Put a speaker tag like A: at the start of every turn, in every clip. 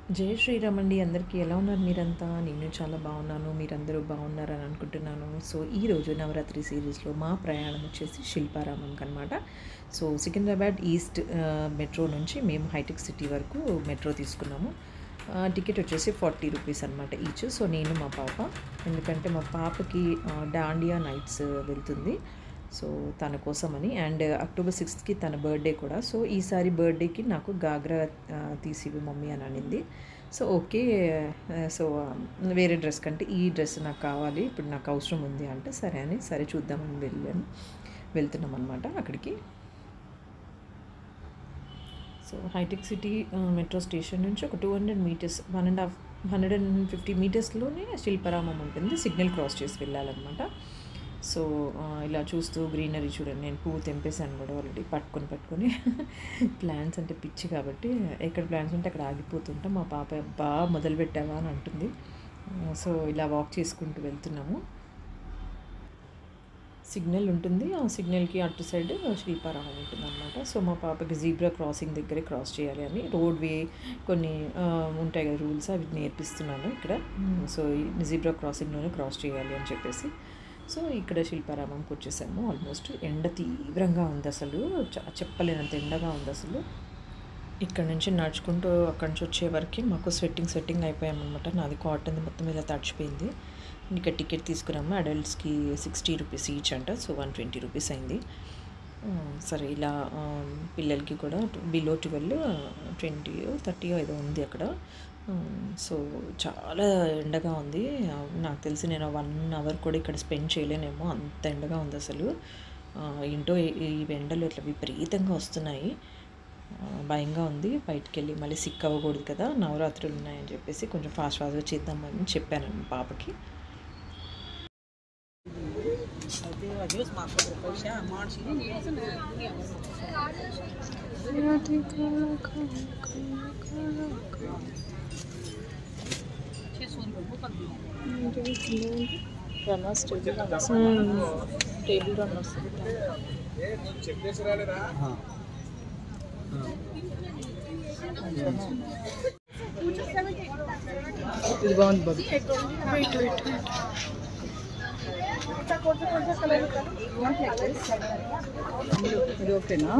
A: జై శ్రీరామ్ అండి అందరికీ ఎలా ఉన్నారు మీరంతా నేను చాలా బాగున్నాను మీరందరూ బాగున్నారని అనుకుంటున్నాను సో ఈరోజు నవరాత్రి సిరీస్లో మా ప్రయాణం వచ్చేసి శిల్పారామంకి అనమాట సో సికింద్రాబాద్ ఈస్ట్ ఆ, మెట్రో నుంచి మేము హైటెక్ సిటీ వరకు మెట్రో తీసుకున్నాము ఆ, టికెట్ వచ్చేసి ఫార్టీ రూపీస్ అనమాట ఈచ్ సో నేను మా పాప ఎందుకంటే మా పాపకి ఆ, డాండియా నైట్స్ వెళ్తుంది సో తన కోసమని అండ్ అక్టోబర్ సిక్స్త్కి తన బర్త్డే కూడా సో ఈసారి బర్త్డేకి నాకు గాగ్రా ఆ, తీసివి మమ్మీ అని అనింది సో ఓకే ఆ, సో ఆ, వేరే డ్రెస్ కంటే ఈ డ్రెస్ నాకు కావాలి ఇప్పుడు నాకు అవసరం ఉంది అంటే సరే అని సరే చూద్దామని వెళ్ళాను వెళ్తున్నాం అనమాట అక్కడికి సో హైటెక్ సిటీ ఆ, మెట్రో స్టేషన్ నుంచి ఒక two hundred metres one and half hundred and fifty మీటర్స్లోనే శిల్పారామం ఉంటుంది సిగ్నల్ క్రాస్ చేసి వెళ్ళాలన్నమాట సో ఆ, ఇలా చూస్తూ గ్రీనరీ చూడండి నేను పువ్వు తెంపేశాను కూడా ఆల్రెడీ పట్టుకొని పట్టుకొని ప్లాన్స్ అంటే పిచ్చి కాబట్టి ఎక్కడ ప్లాన్స్ ఉంటే అక్కడ ఆగిపోతుంటాం మా పాప బాగా మొదలు పెట్టావా అని అంటుంది ఆ, సో ఇలా వాక్ చేసుకుంటూ వెళ్తున్నాము సిగ్నల్ ఉంటుంది ఆ సిగ్నల్కి అటు సైడ్ శిల్పారామం ఉంటుంది అనమాట సో మా పాపకి జీబ్రా క్రాసింగ్ దగ్గరే క్రాస్ చేయాలి అని రోడ్ వే కొన్ని ఆ, ఉంటాయి కదా రూల్స్ అవి నేర్పిస్తున్నాను ఇక్కడ సో ఈ జీబ్రా క్రాసింగ్లోనే క్రాస్ చేయాలి అని చెప్పేసి సో ఇక్కడ శిల్పారామంకి వచ్చేసాము ఆల్మోస్ట్ ఎండ తీవ్రంగా ఉంది అసలు చ- చెప్పలేనంత ఎండగా ఉంది అసలు ఇక్కడ నుంచి నడుచుకుంటూ అక్కడి నుంచి వచ్చే వరకు మాకు స్వెట్టింగ్ స్వెట్టింగ్ అయిపోయామన్నమాట నాది కాటన్ మొత్తం ఇలా తడిచిపోయింది ఇంకా టికెట్ తీసుకున్నాము అడల్ట్స్కి సిక్స్టీ రూపీస్ ఈచ్ అంట సో వన్ ట్వంటీ రూపీస్ అయింది ఆ, సరే ఇలా ఆ, పిల్లలకి కూడా బిలో ట్వెల్వ్ ట్వంటీ థర్టీ ఏదో ఉంది అక్కడ ఆ, సో చాలా ఎండగా ఉంది ఆ, నాకు తెలిసి నేను వన్ అవర్ కూడా ఇక్కడ స్పెండ్ చేయలేనేమో అంత ఎండగా ఉంది అసలు ఆ, ఏంటో ఈ ఈ ఎండలు ఇట్లా విపరీతంగా వస్తున్నాయి ఆ, భయంగా ఉంది బయటికి వెళ్ళి మళ్ళీ సిక్ అవ్వకూడదు కదా నవరాత్రులు ఉన్నాయని చెప్పేసి కొంచెం ఫాస్ట్ ఫాస్ట్గా చేద్దామని చెప్పాను మా పాపకి టేబుల్ రన్ వస్తుంది
B: ఇది బాగుంది బాబు ఇది ఓకేనా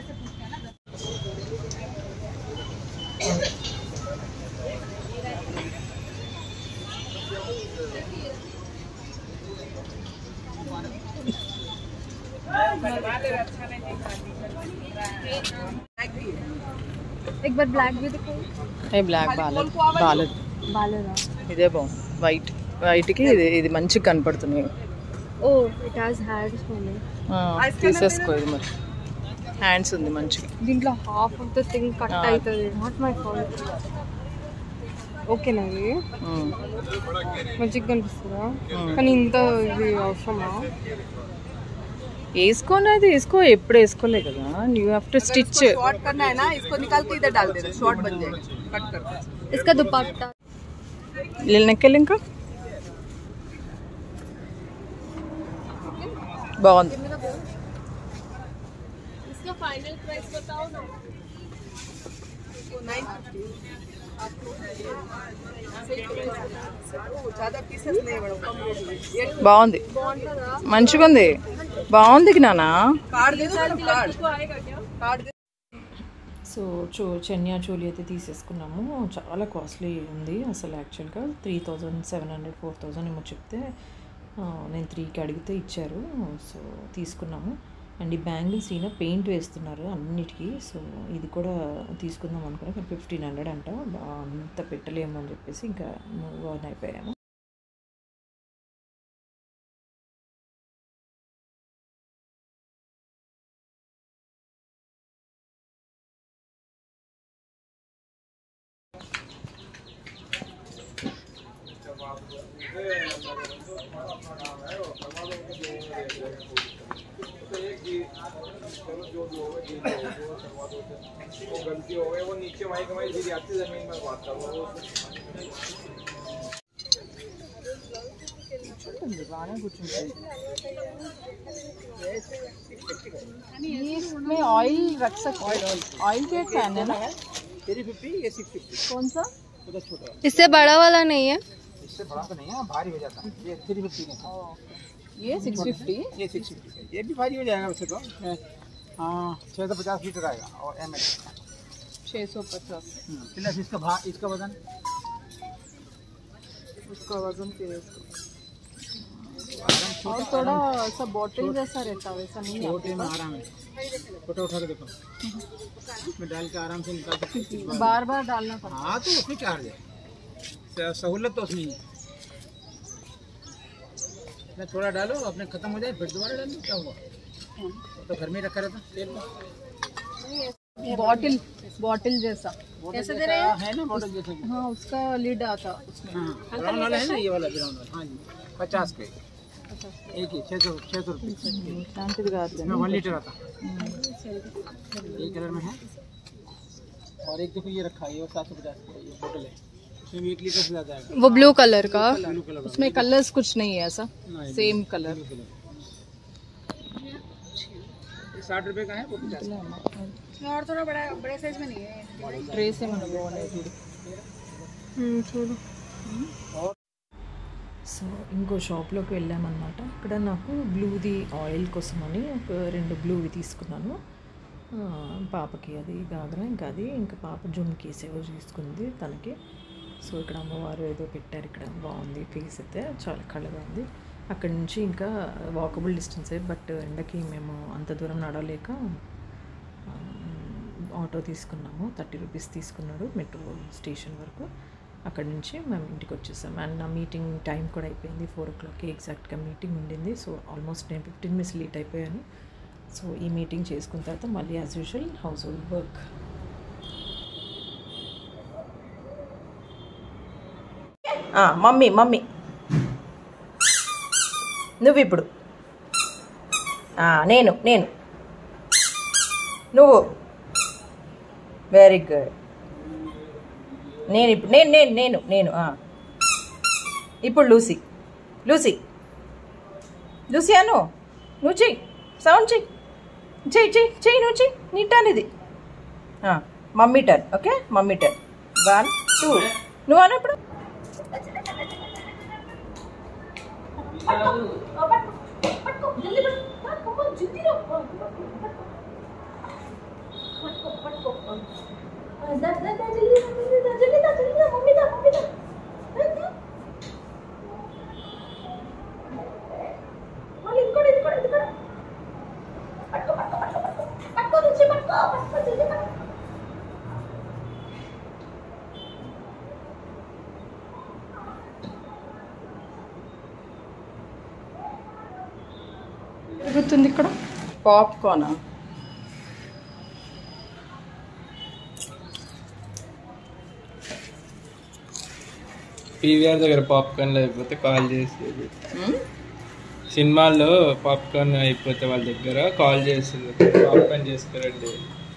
C: एक बार ब्लैक भी दिखाओ
B: ఏ బ్లాక్ బాలేదు బాలేదు
C: बालरा
B: ఇదే బాగుంది వైట్ వైట్కి ఇది ఇది మంచిగా కనపడుతున్నాయి
C: ओ इट हैज हैंड्स मैंने
B: ఆ, తీసేసుకో ఇది మరి హ్యాండ్స్ ఉంది మంచిగా
C: దీంట్లో half of the thing cut
B: Ah.
C: అవుతుంది నాట్ మై ఫాల్ట్ ఓకేనా ఇది
B: ఉమ్.
C: మంచిగా కనిపిస్తుందా
B: Hmm.
C: కానీ ఇంత ఇది అవసరమా
B: వేసుకోని అది వేసుకో ఎప్పుడు వేసుకోలే కదా you have to stitch
D: short करना है ना इसको निकाल के इधर डाल देना शॉर्ट बन जाएगा कट कर
C: इसका दुपट्टा
B: నెక్కెళ్ళి ఇంకా బాగుంది
C: इसका फाइनल प्राइस बताओ ना
D: ज्यादा पीसेस नहीं मैडम कम रेट में ये
B: బాగుంది మంచిగా ఉంది బాగుంది నానా
D: कार्ड दे दो मैडम कार्ड कार्ड दे
A: సో చో చెన్యా చోలి అయితే తీసేసుకున్నాము చాలా కాస్ట్లీ ఉంది అసలు యాక్చువల్గా three thousand seven hundred four thousand ఏమో చెప్తే ఆ, నేను త్రీకి అడిగితే ఇచ్చారు సో తీసుకున్నాము అండ్ ఈ బ్యాంగిల్స్ ఈయన పెయింట్ వేస్తున్నారు అన్నిటికీ సో ఇది కూడా తీసుకుందాం అనుకున్నా కానీ ఫిఫ్టీన్ హండ్రెడ్ అంట బా- అంత పెట్టలేము అని చెప్పేసి ఇంకా మూవ్ ఆన్ అయిపోయాము
B: బాగానే కూర్చుంటుంది ऑयल रख सकते ऑयल ऑयल ऑयल के फैन है ना
D: थ्री फिफ्टी ये सिक्स फिफ्टी
B: कौन सा
C: उधर छोटा है
B: इससे बड़ा वाला नहीं है
C: इससे बड़ा तो नहीं है भारी हो जाता है ये थ्री फिफ्टी का है।
D: ये सिक्स फिफ्टी
C: ये सिक्स फिफ्टी का है। ये भी भारी हो जाएगा वैसे तो ये, हाँ छः सौ पचास लीटर आएगा और एम एच
D: छः सौ पचास
C: प्लस इसका भा इसका वजन
D: उसका वजन फिर इसको और थोड़ा सा बॉटल जैसा रहता है वैसा नहीं है
C: छोटे में आराम है फोटो उठा के देखो इसमें डाल के आराम से निकाल सकते हैं।
D: बार बार डालना पड़ता
C: हाँ तो उसमें चार्ज है स- सहूलत तो उसमें ही है मैं थोड़ा डालो अपने खत्म हो जाए फिर दोबारा डालो क्या हुआ वो तो घर में ही रखा रहता तेल में
D: है बॉटल बॉटल जैसा कैसे दे रहे हैं
C: है ना मॉडल जैसे कि
D: हाँ उसका लीड आता उसमें
C: हाँ ब्राउन वाला है ना ये वाला ब्राउन वाला हाँ जी पचास के एक ही छः सौ छः सौ रुपये
D: ఇట్లాంటిది కాదు
C: इसमें वन लीटर आता है ये कलर में है और एक देखो ये रखा है ये सात सौ पचास का ये बोतल है इसमें भी एक लीटर से ज़्यादा आएगा
B: वो ब्लू कलर का
C: ब्लू कलर का
D: उसमें कलर्स कुछ नहीं है ऐसा
C: नहीं,
D: सेम कलर
C: ब्लू कलर ये साठ रुपये का है वो पचास का
D: ట్రే से మనకు బాగున్నాయి చూడు
B: చూడు
A: సో ఇంకో షాప్లోకి వెళ్ళామన్నమాట అక్కడ నాకు బ్లూది ఆయిల్ కోసమని ఒక రెండు బ్లూవి తీసుకున్నాను ఆ, పాపకి అది గాగ్రా ఇంకా అది ఇంకా పాప జుమ్కీస్ ఏవో తీసుకుంది తనకి సో ఇక్కడ అమ్మవారు ఏదో పెట్టారు ఇక్కడ బాగుంది ఫీస్ అయితే చాలా కళగా ఉంది అక్కడి నుంచి ఇంకా వాకబుల్ డిస్టెన్సే బట్ ఎండకి మేము అంత దూరం నడవలేక ఆ, ఆటో తీసుకున్నాము థర్టీ రూపీస్ తీసుకున్నాడు మెట్రో స్టేషన్ వరకు అక్కడి నుంచి మేము ఇంటికి వచ్చేసాం అండ్ నా మీటింగ్ టైం కూడా అయిపోయింది ఫోర్ ఓ క్లాక్కి ఎగ్జాక్ట్గా మీటింగ్ ఉండింది సో ఆల్మోస్ట్ నేను ఫిఫ్టీన్ మినిట్స్ లేట్ అయిపోయాను సో ఈ మీటింగ్ చేసుకున్న తర్వాత మళ్ళీ as usual household work mummy mummy నువ్వు ఇప్పుడు నేను నేను నువ్వు వెరీ గుడ్ నేను ఇప్పుడు నేను నేను నేను నేను ఆ. ఇప్పుడు లూసీ లూసీ లూసీ అను నువ్వు చెయ్యి సౌండ్ చెయ్యి చెయ్యి చెయ్యి చెయ్యి నువ్వు చెయ్యి నీ టర్న్ ఇది ఆ, mummy turn okay mummy turn one two నువ్వు అను ఇప్పుడు
D: జరుగుతుంది ఇక్కడ పాప్కార్న్
E: పీవీఆర్ దగ్గర పాప్కార్న్ అయిపోతే కాల్ చేసేది సినిమాల్లో పాప్కార్న్ అయిపోతే వాళ్ళ దగ్గర కాల్ చేసేది పాప్కార్న్ చేసుకురండి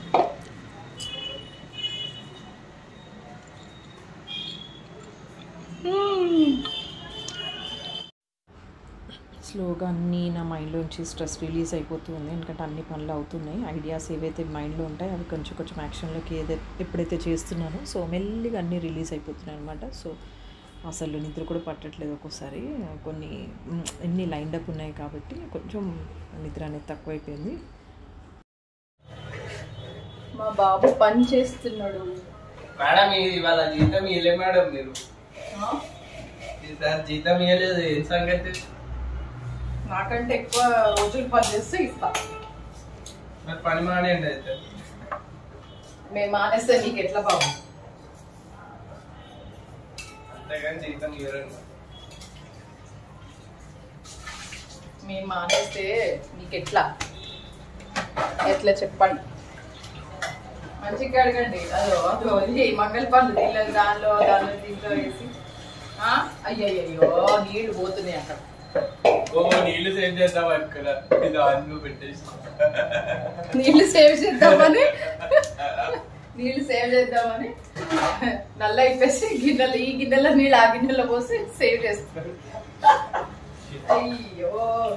A: స్లోగా అన్నీ నా మైండ్లోంచి స్ట్రెస్ రిలీజ్ అయిపోతుంది ఎందుకంటే అన్ని పనులు అవుతున్నాయి ఐడియాస్ ఏవైతే మైండ్లో ఉంటాయో అవి కొంచెం కొంచెం యాక్షన్లోకి ఏదైతే ఎప్పుడైతే చేస్తున్నానో సో మెల్లిగా అన్నీ రిలీజ్ అయిపోతున్నాయి అనమాట సో అసలు నిద్ర కూడా పట్టట్లేదు ఒక్కోసారి కొన్ని మ్, ఎన్ని లైన్డ్ అప్ ఉన్నాయి కాబట్టి కొంచెం నిద్ర అనేది తక్కువైపోయింది
D: మా బాబు పని చేస్తున్నాడు
E: మేడం ఇది ఇవాళ జీతం ఇవ్వలే మేడం మీరు ఈసారి జీతం ఇవ్వలేదు ఏం సంగతి
D: నాకంటే ఎక్కువ రోజులు పని చేస్తే ఇస్తా
E: మరి పని మానేయండి అయితే
D: మేము మానేస్తే నీకు ఎట్లా బాబు
E: అంతేగాని జీతం ఇవ్వరండి
D: మేము మానేస్తే నీకు ఎట్లా ఎట్లా చెప్పండి మంచిగా అడగండి అదో అదో ఇది మంగళ పనులు దీనిలో దానిలో దానిలో దీంట్లో వేసి ఆ? అయ్యయ్యో నీళ్లు పోతున్నాయి అక్కడ
E: ఓ నీళ్లు సేవ్ చేద్దాం అనుకున్నా ఇది ఆన్లో పెట్టేసి
D: నీళ్లు సేవ్ చేద్దామని నీళ్లు సేవ్ చేద్దామని నల్ల ఇప్పేసి గిన్నెలు ఈ గిన్నెలో నీళ్ళు ఆ గిన్నెలో పోసి సేవ్ చేస్తారు అయ్యో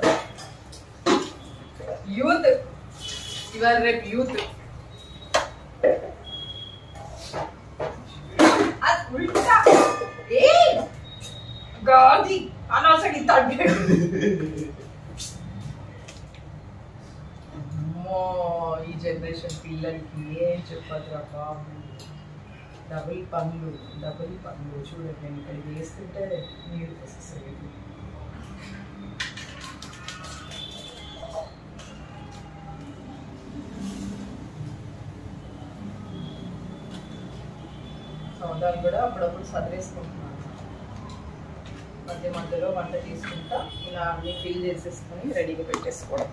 D: యూత్ ఇవాళ రేపు యూత్ అది ఉల్టా తగ్గాడు అమ్మో ఈ జనరేషన్ పిల్లలకి ఏం చెప్పదురా బాబు డబుల్ పనులు డబుల్ పనులు చూడండి నేను ఇక్కడ వేస్తుంటే నీరు వస్తుంది సౌందాలు కూడా అప్పుడప్పుడు సదిరేసుకుంటున్నాను మధ్య మధ్యలో వంట తీసుకుంటా ఇలా అన్ని ఫిల్ చేసేసుకొని రెడీగా పెట్టేసుకోవడం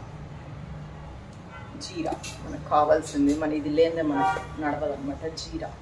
D: జీరా మనకు కావాల్సింది మన ఇది లేదే మనకు నడవదన్నమాట జీరా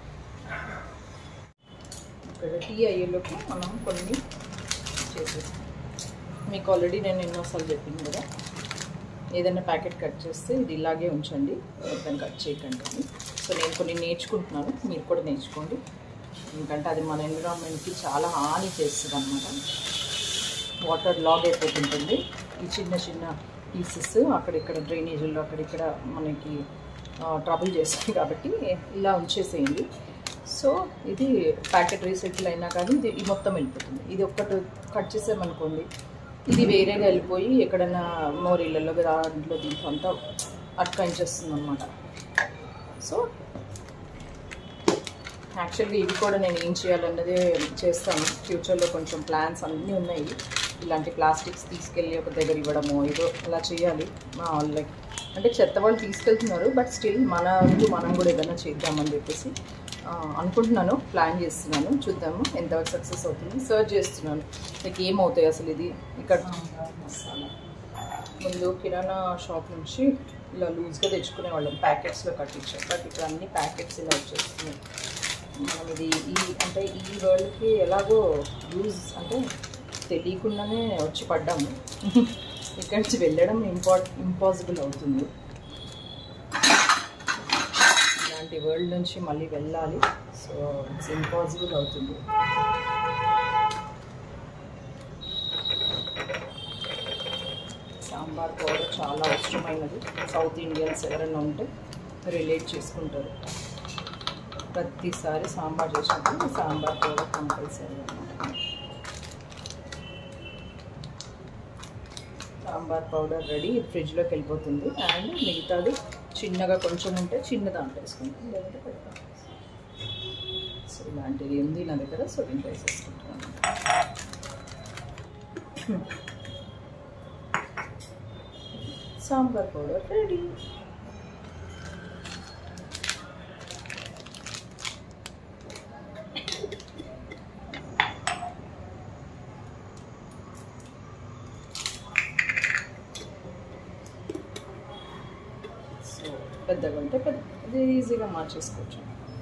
D: ఇక్కడ టీ అయ్యేలోపు మనం కొన్ని చేసేస్తాం మీకు ఆల్రెడీ నేను ఎన్నోసార్లు చెప్పింది కదా ఏదైనా ప్యాకెట్ కట్ చేస్తే ఇది ఇలాగే ఉంచండి మొత్తం కట్ చేయకండి అని సో నేను కొన్ని నేర్చుకుంటున్నాను మీరు కూడా నేర్చుకోండి ఎందుకంటే అది మన ఎన్విరాన్మెంట్కి చాలా హాని చేస్తుంది అనమాట వాటర్ లాగ్ అయిపోతుంటుంది ఈ చిన్న చిన్న పీసెస్ అక్కడిక్కడ డ్రైనేజీల్లో అక్కడిక్కడ మనకి ట్రబుల్ చేస్తాయి కాబట్టి ఇలా ఉంచేసేయండి సో ఇది ప్యాకెట్ రీసైకిల్ అయినా కానీ ఇది ఈ మొత్తం వెళ్ళిపోతుంది ఇది ఒక్కటి కట్ చేసామనుకోండి ఇది వేరేగా వెళ్ళిపోయి ఎక్కడైనా మోరీలలో దాంట్లో దీంట్లో అంతా అట్కాయించేస్తుంది అనమాట సో యాక్చువల్గా ఇవి కూడా నేను ఏం చేయాలన్నదే చేస్తాను ఫ్యూచర్లో కొంచెం ప్లాన్స్ అన్నీ ఉన్నాయి ఇలాంటి ప్లాస్టిక్స్ తీసుకెళ్ళి ఒక దగ్గర ఇవ్వడము ఏదో అలా చేయాలి మా లైక్ అంటే చెత్త వాళ్ళు తీసుకెళ్తున్నారు బట్ స్టిల్ మన వంతు మనం కూడా ఏదైనా చేద్దామని చెప్పేసి ఆ, అనుకుంటున్నాను ప్లాన్ చేస్తున్నాను చూద్దాము ఎంతవరకు సక్సెస్ అవుతుంది సర్చ్ చేస్తున్నాను లైక్ ఏమవుతాయి అసలు ఇది ఇక్కడ మసాలా ముందు కిరాణా షాప్ నుంచి ఇలా లూజ్గా తెచ్చుకునే వాళ్ళం ప్యాకెట్స్లో కట్టించాం బట్ ఇక్కడ అన్ని ప్యాకెట్స్ ఇలా వచ్చేస్తున్నాయి మనం ఇది ఈ అంటే ఈ వరల్డ్కి ఎలాగో యూజ్ అంటే తెలియకుండానే వచ్చి పడ్డాము ఇక్కడి నుంచి వెళ్ళడం ఇంపార్ట్ ఇంపాసిబుల్ అవుతుంది ఇలాంటి వరల్డ్ నుంచి మళ్ళీ వెళ్ళాలి సో ఇట్స్ ఇంపాసిబుల్ అవుతుంది సాంబార్ పౌడర్ చాలా అవసరమైనది సౌత్ ఇండియన్స్ ఎవరైనా ఉంటే రిలేట్ చేసుకుంటారు ప్రతిసారి సాంబార్ చేసినప్పుడు సాంబార్ పౌడర్ కంపల్సరీ అన్నమాట సాంబార్ పౌడర్ రెడీ ఫ్రిడ్జ్లోకి వెళ్ళిపోతుంది అండ్ మిగతాది చిన్నగా కొంచెం ఉంటే చిన్న దాంట్లో వేసుకుంటాం లేదంటే పెడతాం సో ఇలాంటిది ఉంది నా దగ్గర సో దీంట్లో వేసేసుకుంటాను సాంబార్ పౌడర్ రెడీ సో పెద్దగా ఉంటే పెద్ద అది ఈజీగా మార్చేసుకోవచ్చు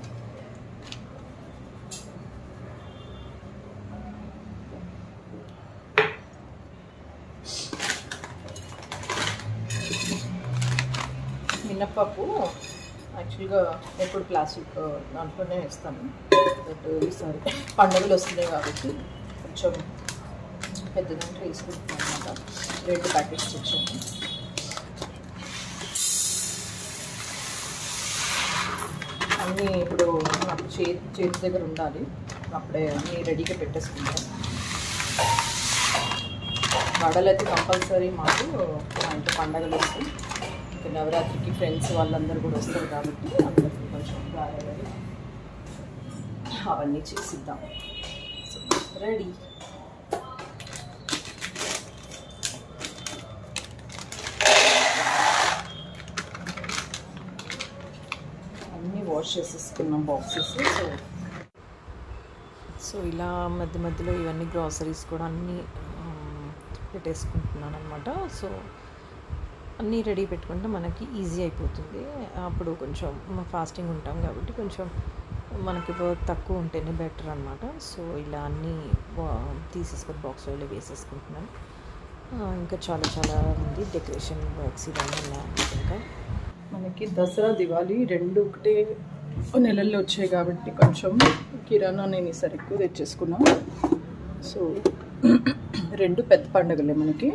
D: మినప్పప్పు యాక్చువల్గా ఎప్పుడు ప్లాస్టిక్ దాంట్లోనే వేస్తాను బట్ ఈసారి పండుగలు వస్తున్నాయి కాబట్టి కొంచెం పెద్ద దాంట్లో వేసుకుంటున్నాను అనమాట రెండు ప్యాకెట్స్ తెచ్చాను అన్నీ ఇప్పుడు నాకు చేతి చేతి దగ్గర ఉండాలి అప్పుడే అన్నీ రెడీగా పెట్టేసుకుంటాను వడలు అయితే కంపల్సరీ మాకు మా ఇంటి పండగలు వస్తాయి ఇంకా నవరాత్రికి ఫ్రెండ్స్ వాళ్ళందరూ కూడా వస్తారు కాబట్టి అందరికీ కొంచెం గారెలు అవన్నీ చేసిద్దాం సో రెడీ అన్నీ వాష్ చేసేసుకున్నాం బాక్సెస్ సో సో ఇలా మధ్య మధ్యలో ఇవన్నీ గ్రాసరీస్ కూడా అన్నీ ఆ, పెట్టేసుకుంటున్నాను అనమాట సో అన్నీ రెడీ పెట్టుకుంటే మనకి ఈజీ అయిపోతుంది అప్పుడు కొంచెం ఫాస్టింగ్ ఉంటాం కాబట్టి కొంచెం మనకి వర్క్ తక్కువ ఉంటేనే బెటర్ అనమాట సో ఇలా అన్నీ బా- తీసేసుకొని బాక్స్లో వేసేసుకుంటున్నాను ఆ, ఇంకా చాలా చాలా ఉంది డెకరేషన్ వర్క్స్ ఇవన్నీ ఉన్నాయి ఇంకా మనకి దసరా దివాళీ రెండు ఒకటే నెలల్లో వచ్చాయి కాబట్టి కొంచెం కిరాణా నేను ఈసారి ఎక్కువ తెచ్చేసుకున్నా సో రెండు పెద్ద పండుగలే మనకి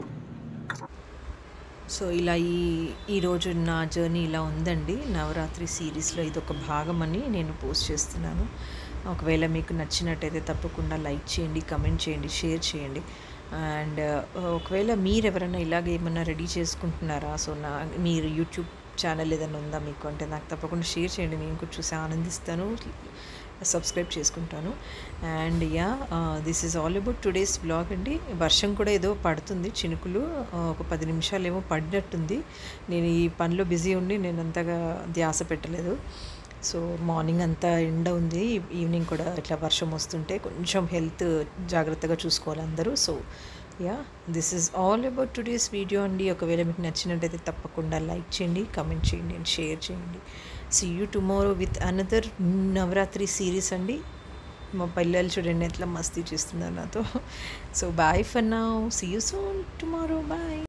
A: సో ఇలా ఈ ఈరోజు నా జర్నీ ఇలా ఉందండి నవరాత్రి సిరీస్లో ఇది ఒక భాగం అని నేను పోస్ట్ చేస్తున్నాను ఒకవేళ మీకు నచ్చినట్టయితే తప్పకుండా లైక్ చేయండి కమెంట్ చేయండి షేర్ చేయండి అండ్ ఒకవేళ మీరు ఎవరైనా ఇలాగ ఏమన్నా రెడీ చేసుకుంటున్నారా సో నా మీరు యూట్యూబ్ ఛానల్ ఏదైనా ఉందా మీకు అంటే నాకు తప్పకుండా షేర్ చేయండి నేను కూడా చూసి ఆనందిస్తాను సబ్స్క్రైబ్ చేసుకుంటాను and yeah this is all about today's blog అండి వర్షం కూడా ఏదో పడుతుంది చినుకులు ఆ, ఒక పది నిమిషాలు ఏమో పడినట్టుంది నేను ఈ పనిలో బిజీ ఉండి నేను అంతగా ధ్యాస పెట్టలేదు సో మార్నింగ్ అంతా ఎండ ఉంది ఈవినింగ్ కూడా ఇట్లా వర్షం వస్తుంటే కొంచెం హెల్త్ జాగ్రత్తగా చూసుకోవాలి అందరూ so yeah this is all about today's video అండి ఒకవేళ మీకు నచ్చినట్టయితే తప్పకుండా లైక్ చేయండి కమెంట్ చేయండి అండ్ షేర్ చేయండి see you tomorrow with another Navratri series అండి మా పిల్లలు చూడండి ఎట్లా మస్తీ చేస్తున్నారు నాతో so bye for now see you soon tomorrow bye